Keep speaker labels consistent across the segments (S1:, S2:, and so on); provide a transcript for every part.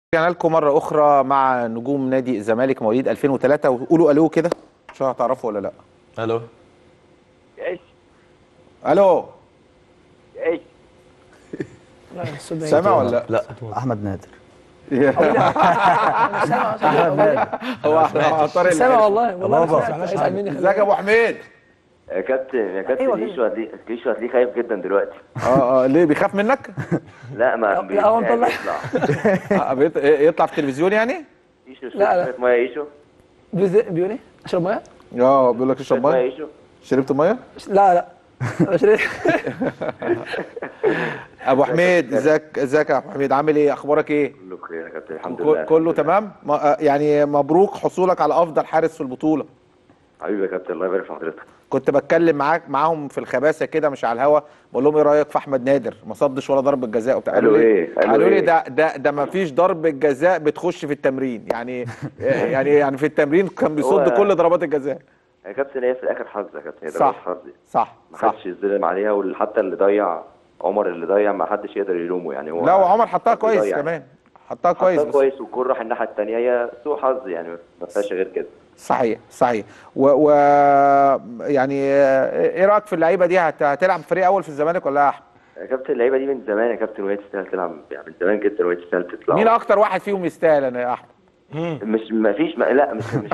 S1: رجعنا لكم مرة أخرى مع نجوم نادي الزمالك مواليد 2003 وقولوا ألو كده مش هتعرفوا ولا لأ
S2: الو
S3: ايش
S1: ألو
S3: ايش
S4: لا الصوت بعيد.
S1: سامع ولا لأ؟
S2: لا
S5: احمد نادر
S4: سامع سامع
S1: هو احنا طارق
S4: سامع والله والله
S5: بابا.
S4: سمعت. اسال مني خلي
S1: ازيك يا أبو حميد؟
S3: يا كابتن يا كابتن
S4: أيوة
S3: ليشو هتلاقيه ليشو هتلاقيه خايف جدا دلوقتي
S1: اه اه ليه بيخاف منك؟
S3: لا ما
S4: لا، لا، هو مطلع.
S3: يطلع
S1: آه، بيط- يطلع في التلفزيون يعني؟
S3: ايشو
S4: لا، لا.
S3: شربت ميه ايشو
S4: بيز- بيقول ايه؟ اشرب ميه؟
S1: اه بيقول لك اشرب
S3: شربت ميه
S1: ميه
S3: ايشو
S1: شربت ميه؟
S4: لا لا أنا شريت.
S1: ابو حميد ازيك ازيك يا ابو حميد عامل ايه اخبارك ايه
S3: كله بخير يا كابتن الحمد
S1: كل-
S3: لله
S1: كله تمام ما- آه، يعني مبروك حصولك على افضل حارس في البطوله
S3: حبيبي يا كابتن الله يبارك في حضرتك
S1: كنت بتكلم معاك معاهم في الخباثه كده مش على الهوا بقول لهم ايه رايك في احمد نادر ما صدش ولا ضربه جزاء وبتاع
S3: قالوا
S1: لي
S3: إيه؟ قالوا
S1: قالوا لي
S3: إيه؟
S1: ده ده ده ما فيش ضربه جزاء بتخش في التمرين يعني يعني يعني في التمرين كان بيصد
S3: هو-
S1: كل ضربات الجزاء
S3: يا كابتن هي في الاخر حظ يا كابتن هي
S1: صح.
S3: ضربة حظ
S1: صح
S3: ما
S1: صح
S3: حدش يظلم عليها وحتى اللي ضيع عمر اللي ضيع ما حدش يقدر يلومه يعني هو
S1: لا وعمر حطها كويس
S3: بيضيع.
S1: كمان حطها كويس
S3: حطها
S1: بس
S3: كويس والكوره راح الناحيه الثانيه هي سوء حظ يعني ما فيهاش غير كده
S1: صحيح صحيح و, و يعني ايه رايك في اللعيبه دي هت- هتلعب فريق اول في الزمالك ولا يا احمد
S3: يا كابتن اللعيبه دي من زمان يا كابتن وهي تستاهل تلعب يعني من زمان جدا وهي تستاهل تطلع
S1: مين اكتر واحد فيهم يستاهل انا يا احمد
S3: مش ما فيش ما لا مش مش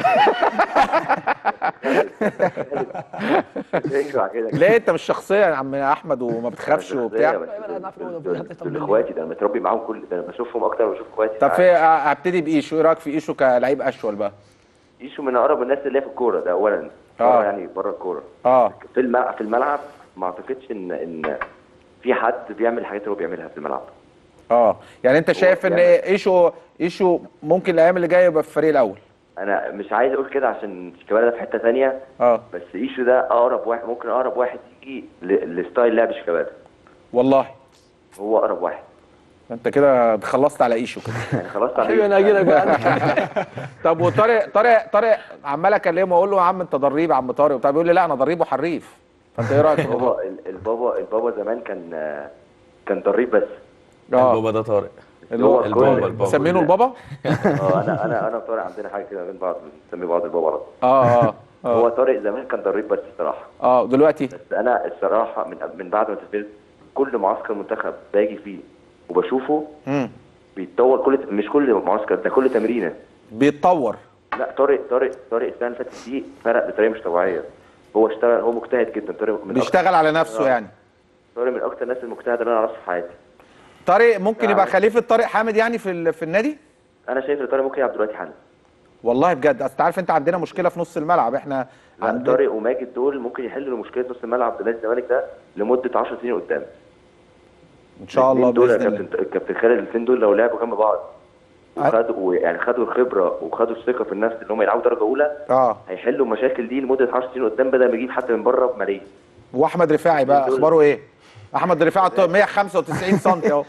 S3: ايوه كده
S1: ليه انت مش شخصيه يا عم احمد وما بتخافش
S3: شخصية
S1: وبتاع
S3: بس
S4: أيوة، أنا عارف إن هو
S3: دول-
S4: حتى
S3: دول
S4: طب
S3: اخواتي ده انا متربي معاهم كل ده انا بشوفهم اكتر بشوف اخواتي
S1: طب في هبتدي بايشو ايه رايك في ايشو كلعيب اشول بقى
S3: يشو من اقرب الناس اللي هي في الكوره ده اولا
S1: آه.
S3: بره يعني بره الكوره
S1: اه
S3: في الملعب في الملعب ما اعتقدش ان ان في حد بيعمل الحاجات اللي هو بيعملها في الملعب
S1: اه يعني انت شايف ان
S3: بيعمل-
S1: ايشو ايشو ممكن الايام اللي جايه يبقى في الفريق الاول
S3: انا مش عايز اقول كده عشان شيكابالا ده في حته ثانيه
S1: اه
S3: بس ايشو ده اقرب واحد ممكن اقرب واحد يجي ل- لستايل لعب شيكابالا
S1: والله
S3: هو اقرب واحد
S1: انت كده خلصت على ايشو كده
S3: يعني خلاص
S4: حبيبي انا اجي لك بقى
S1: طب وطارق طارق طارق عمال اكلمه اقول له يا عم انت ضريب يا عم طارق وبتاع بيقول لي لا انا ضريب وحريف فانت ايه رايك في الموضوع
S3: بابا ال- البابا البابا زمان كان آه، كان ضريب بس
S1: اه
S2: البابا ده طارق
S1: اللي هو
S2: البابا،
S3: كل-
S2: البابا.
S1: مسمينه البابا
S3: اه انا انا انا وطارق عندنا حاجه كده بين بعض بنسمي بعض البابا على طول.
S1: اه اه
S3: هو
S1: اه
S3: طارق زمان كان ضريب بس الصراحه
S1: اه دلوقتي
S3: بس انا الصراحه من من بعد ما سافرت كل معسكر منتخب باجي فيه وبشوفه
S1: امم
S3: بيتطور كل مش كل معسكر ده كل تمرينه
S1: بيتطور
S3: لا طارق طارق طارق السنه اللي فاتت دي فرق بطريقه مش طبيعيه هو اشتغل هو مجتهد جدا طارق من أكتر
S1: بيشتغل على نفسه يعني
S3: طارق من اكتر الناس المجتهده اللي انا اعرفها في حياتي
S1: طارق ممكن يبقى
S3: نعم.
S1: خليفه طارق حامد يعني في ال- في النادي
S3: انا شايف ان طارق ممكن يلعب دلوقتي حالا
S1: والله بجد اصل أنت عارف انت عندنا مشكله في نص الملعب احنا
S3: لا
S1: عند
S3: طارق وماجد دول ممكن يحلوا مشكله نص الملعب نادي الزمالك ده لمده 10 سنين قدام
S1: ان شاء الله
S3: الاتنين دول يا
S1: باذن الله
S3: كابتن الكابتن خالد الاثنين دول لو لعبوا جنب بعض
S1: أي-
S3: وخدوا يعني خدوا الخبره وخدوا الثقه في النفس ان هم يلعبوا درجه اولى
S1: اه
S3: هيحلوا المشاكل دي لمده 10 سنين قدام بدل ما يجيب حد من بره بملايين
S1: واحمد رفاعي بقى
S3: دول-
S1: اخباره ايه احمد رفاعي طول 195 سم اهو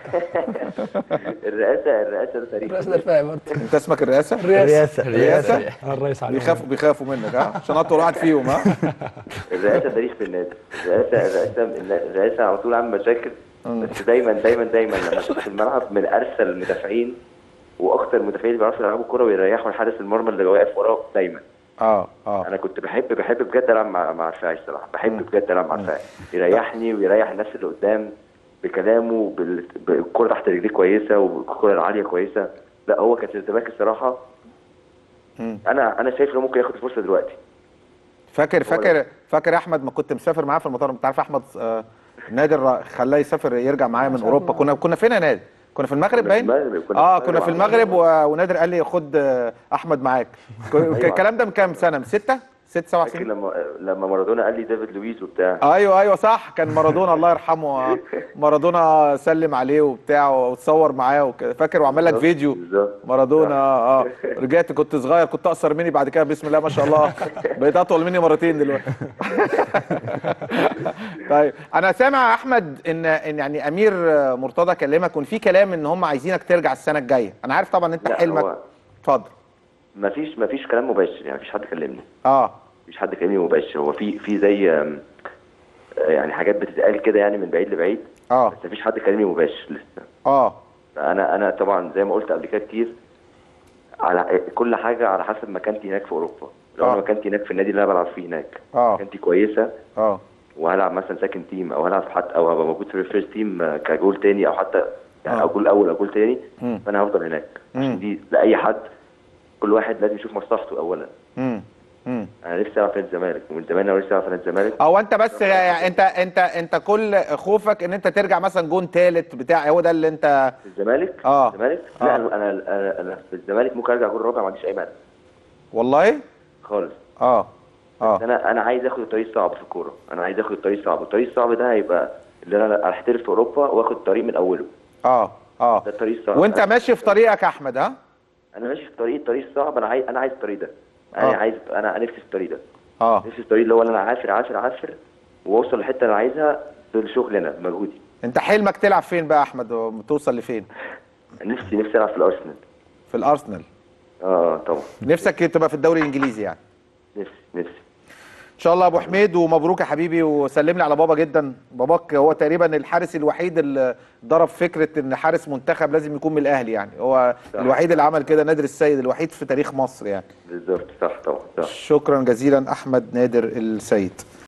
S3: الرئاسه الرئاسه ده تاريخ
S4: الراس ده رفاعي برضه
S1: انت اسمك الرئاسه
S4: الرئاسه
S1: الرئاسه
S4: انا الرئيس عليهم
S1: بيخافوا بيخافوا منك ها عشان اطول واحد فيهم ها
S3: الرئاسه تاريخ في النادي الرئاسه الرئاسه الرئاسه على طول عامل مشاكل بس دايما دايما دايما لما تشوف في الملعب من ارسل المدافعين واكتر المدافعين اللي بيعرفوا يلعبوا كوره ويريحوا الحارس المرمى اللي واقف وراه دايما
S1: اه اه
S3: انا كنت بحب بحب بجد العب مع مع رفاعي الصراحه بحب بجد العب مع رفاعي يريحني ويريح الناس اللي قدام بكلامه بال- بالكره تحت رجليه كويسه والكره العاليه كويسه لا هو كان الزمالك الصراحه
S1: مم.
S3: انا انا شايف انه ممكن ياخد الفرصه دلوقتي
S1: فاكر فاكر فاكر احمد ما كنت مسافر معاه في المطار انت عارف احمد آه، نادر خلاه يسافر يرجع معايا من اوروبا كنا كنا فين يا نادر كنا في المغرب
S3: كنا في
S1: باين
S3: المغرب، كنا
S1: اه
S3: في
S1: كنا في
S3: المغرب.
S1: المغرب و- ونادر قال لي خد آه، احمد معاك ك- الكلام ده من كام سنه من ستة ست سبع
S3: فاكر
S1: سنين
S3: لما لما مارادونا قال لي ديفيد لويس وبتاع
S1: ايوه ايوه صح كان مارادونا الله يرحمه آه، مارادونا سلم عليه وبتاع وتصور معاه وكده فاكر وعمل لك
S3: بالظبط،
S1: فيديو
S3: بالظبط.
S1: مارادونا اه اه رجعت كنت صغير كنت اقصر مني بعد كده بسم الله ما شاء الله بقيت اطول مني مرتين دلوقتي طيب انا سامع يا احمد ان ان يعني امير مرتضى كلمك وان في كلام ان هم عايزينك ترجع السنه الجايه انا عارف طبعا انت
S3: لا،
S1: حلمك
S3: هو-
S1: اتفضل
S3: مفيش مفيش كلام مباشر يعني مفيش حد كلمني
S1: اه
S3: مفيش حد كلمني مباشر هو في في زي آم، آه، يعني حاجات بتتقال كده يعني من بعيد لبعيد
S1: اه
S3: بس مفيش حد كلمني مباشر لسه
S1: اه
S3: انا انا طبعا زي ما قلت قبل كده كتير على كل حاجه على حسب مكانتي هناك في اوروبا لو
S1: آه.
S3: انا مكانتي هناك في النادي اللي انا بلعب فيه هناك
S1: اه
S3: مكانتي كويسه
S1: اه
S3: وهلعب مثلا سكند تيم او هلعب حتى او هبقى موجود في الفيرست تيم كجول تاني او حتى يعني
S1: آه.
S3: او جول اول او جول تاني
S1: مم.
S3: فانا هفضل هناك
S1: مم.
S3: عشان دي لاي حد كل واحد لازم يشوف مصلحته اولا
S1: امم امم
S3: انا نفسي العب في نادي الزمالك ومن زمان انا نفسي العب في نادي الزمالك
S1: او انت بس يعني انت انت انت كل خوفك ان انت ترجع مثلا جون ثالث بتاع هو ده اللي انت
S3: في الزمالك
S1: آه.
S3: الزمالك
S1: آه.
S3: لا انا انا انا, أنا في الزمالك ممكن ارجع جول رابع ما عنديش اي مانع
S1: والله
S3: خالص
S1: اه اه
S3: انا انا عايز اخد الطريق الصعب في الكوره انا عايز اخد الطريق الصعب الطريق الصعب ده هيبقى اللي انا احترف في اوروبا واخد الطريق من اوله
S1: اه اه
S3: ده الطريق الصعب
S1: وانت
S3: أنا-
S1: ماشي في طريقك يا احمد ها
S3: انا ماشي في الطريق الطريق الصعب انا عايز انا عايز الطريق ده انا
S1: آه.
S3: عايز انا نفسي في الطريق ده
S1: اه
S3: نفسي في الطريق اللي هو اللي انا عافر عافر عافر واوصل للحته اللي انا عايزها بالشغل انا بمجهودي
S1: انت حلمك تلعب فين بقى يا احمد توصل لفين
S3: نفسي نفسي العب في الارسنال
S1: في الارسنال
S3: اه طبعا
S1: نفسك تبقى في الدوري الانجليزي يعني
S3: نفسي نفسي
S1: ان شاء الله يا ابو حميد ومبروك يا حبيبي وسلم لي على بابا جدا باباك هو تقريبا الحارس الوحيد اللي ضرب فكره ان حارس منتخب لازم يكون من الاهلي يعني هو
S3: صح.
S1: الوحيد اللي عمل كده نادر السيد الوحيد في تاريخ مصر يعني
S3: بالظبط صح طبعا صح
S1: شكرا جزيلا احمد نادر السيد